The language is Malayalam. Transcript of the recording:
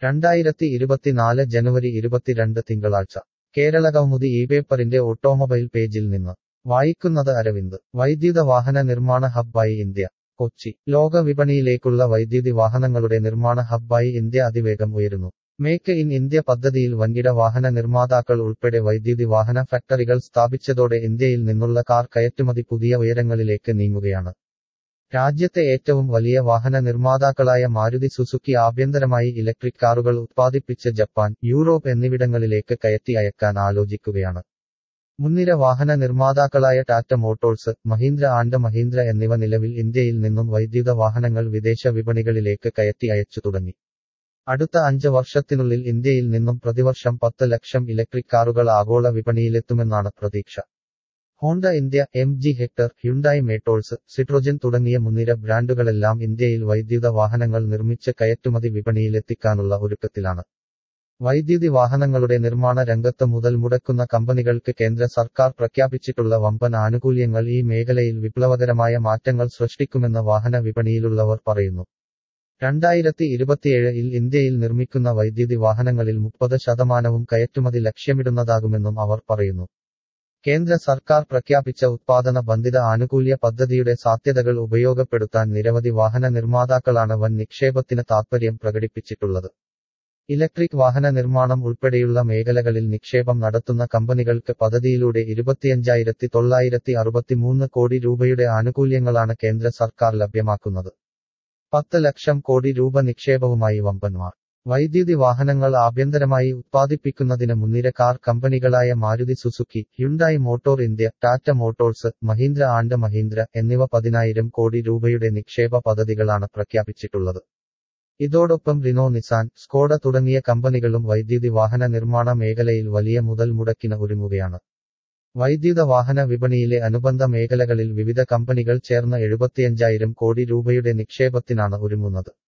രണ്ടായിരത്തി ഇരുപത്തിനാല് ജനുവരി ഇരുപത്തിരണ്ട് തിങ്കളാഴ്ച കേരള കൗമുദി ഈ പേപ്പറിന്റെ ഓട്ടോമൊബൈൽ പേജിൽ നിന്ന് വായിക്കുന്നത് അരവിന്ദ് വൈദ്യുത വാഹന നിർമ്മാണ ഹബ്ബായി ഇന്ത്യ കൊച്ചി ലോക വിപണിയിലേക്കുള്ള വൈദ്യുതി വാഹനങ്ങളുടെ നിർമ്മാണ ഹബ്ബായി ഇന്ത്യ അതിവേഗം ഉയരുന്നു മേക്ക് ഇൻ ഇന്ത്യ പദ്ധതിയിൽ വൻകിട വാഹന നിർമ്മാതാക്കൾ ഉൾപ്പെടെ വൈദ്യുതി വാഹന ഫാക്ടറികൾ സ്ഥാപിച്ചതോടെ ഇന്ത്യയിൽ നിന്നുള്ള കാർ കയറ്റുമതി പുതിയ ഉയരങ്ങളിലേക്ക് നീങ്ങുകയാണ് രാജ്യത്തെ ഏറ്റവും വലിയ വാഹന നിർമ്മാതാക്കളായ മാരുതി സുസുക്കി ആഭ്യന്തരമായി ഇലക്ട്രിക് കാറുകൾ ഉത്പാദിപ്പിച്ച് ജപ്പാൻ യൂറോപ്പ് എന്നിവിടങ്ങളിലേക്ക് കയറ്റി അയക്കാൻ ആലോചിക്കുകയാണ് മുൻനിര വാഹന നിർമ്മാതാക്കളായ ടാറ്റ മോട്ടോഴ്സ് മഹീന്ദ്ര ആൻഡ് മഹീന്ദ്ര എന്നിവ നിലവിൽ ഇന്ത്യയിൽ നിന്നും വൈദ്യുത വാഹനങ്ങൾ വിദേശ വിപണികളിലേക്ക് കയറ്റി അയച്ചു തുടങ്ങി അടുത്ത അഞ്ച് വർഷത്തിനുള്ളിൽ ഇന്ത്യയിൽ നിന്നും പ്രതിവർഷം പത്ത് ലക്ഷം ഇലക്ട്രിക് കാറുകൾ ആഗോള വിപണിയിലെത്തുമെന്നാണ് പ്രതീക്ഷ Honda India M G Hector Hyundai motors Citroen തുടങ്ങിയ മുൻനിര ബ്രാൻഡുകളെല്ലാം ഇന്ത്യയിൽ വൈദ്യുത വാഹനങ്ങൾ നിർമ്മിച്ച് കയറ്റുമതി വിപണിയിലെത്തിക്കാനുള്ള ഒരുക്കത്തിലാണ് വൈദ്യുതി വാഹനങ്ങളുടെ നിർമ്മാണ രംഗത്ത് മുതൽ മുടക്കുന്ന കമ്പനികൾക്ക് കേന്ദ്ര സർക്കാർ പ്രഖ്യാപിച്ചിട്ടുള്ള വമ്പൻ ആനുകൂല്യങ്ങൾ ഈ മേഖലയിൽ വിപ്ലവകരമായ മാറ്റങ്ങൾ സൃഷ്ടിക്കുമെന്ന് വാഹന വിപണിയിലുള്ളവർ പറയുന്നു രണ്ടായിരത്തി ഇരുപത്തിയേഴിൽ ഇന്ത്യയിൽ നിർമ്മിക്കുന്ന വൈദ്യുതി വാഹനങ്ങളിൽ മുപ്പത് ശതമാനവും കയറ്റുമതി ലക്ഷ്യമിടുന്നതാകുമെന്നും അവർ പറയുന്നു കേന്ദ്ര സർക്കാർ പ്രഖ്യാപിച്ച ഉത്പാദന ബന്ധിത ആനുകൂല്യ പദ്ധതിയുടെ സാധ്യതകൾ ഉപയോഗപ്പെടുത്താൻ നിരവധി വാഹന നിർമ്മാതാക്കളാണ് വൻ നിക്ഷേപത്തിന് താൽപര്യം പ്രകടിപ്പിച്ചിട്ടുള്ളത് ഇലക്ട്രിക് വാഹന നിർമ്മാണം ഉൾപ്പെടെയുള്ള മേഖലകളിൽ നിക്ഷേപം നടത്തുന്ന കമ്പനികൾക്ക് പദ്ധതിയിലൂടെ ഇരുപത്തിയഞ്ചായിരത്തി തൊള്ളായിരത്തി അറുപത്തിമൂന്ന് കോടി രൂപയുടെ ആനുകൂല്യങ്ങളാണ് കേന്ദ്ര സർക്കാർ ലഭ്യമാക്കുന്നത് പത്ത് ലക്ഷം കോടി രൂപ നിക്ഷേപവുമായി വമ്പന്മാർ വൈദ്യുതി വാഹനങ്ങൾ ആഭ്യന്തരമായി ഉത്പാദിപ്പിക്കുന്നതിന് മുൻനിര കാർ കമ്പനികളായ Maruti Suzuki Hyundai motor India Tata Motors Mahindra and Mahindra എന്നിവ പതിനായിരം കോടി രൂപയുടെ നിക്ഷേപ പദ്ധതികളാണ് പ്രഖ്യാപിച്ചിട്ടുള്ളത് ഇതോടൊപ്പം റിനോ നിസാൻ സ്കോഡ തുടങ്ങിയ കമ്പനികളും വൈദ്യുതി വാഹന നിർമ്മാണ മേഖലയിൽ വലിയ മുതൽ മുടക്കിന് ഒരുങ്ങുകയാണ് വൈദ്യുത വാഹന വിപണിയിലെ അനുബന്ധ മേഖലകളിൽ വിവിധ കമ്പനികൾ ചേർന്ന് എഴുപത്തിയഞ്ചായിരം കോടി രൂപയുടെ നിക്ഷേപത്തിനാണ് ഒരുങ്ങുന്നത്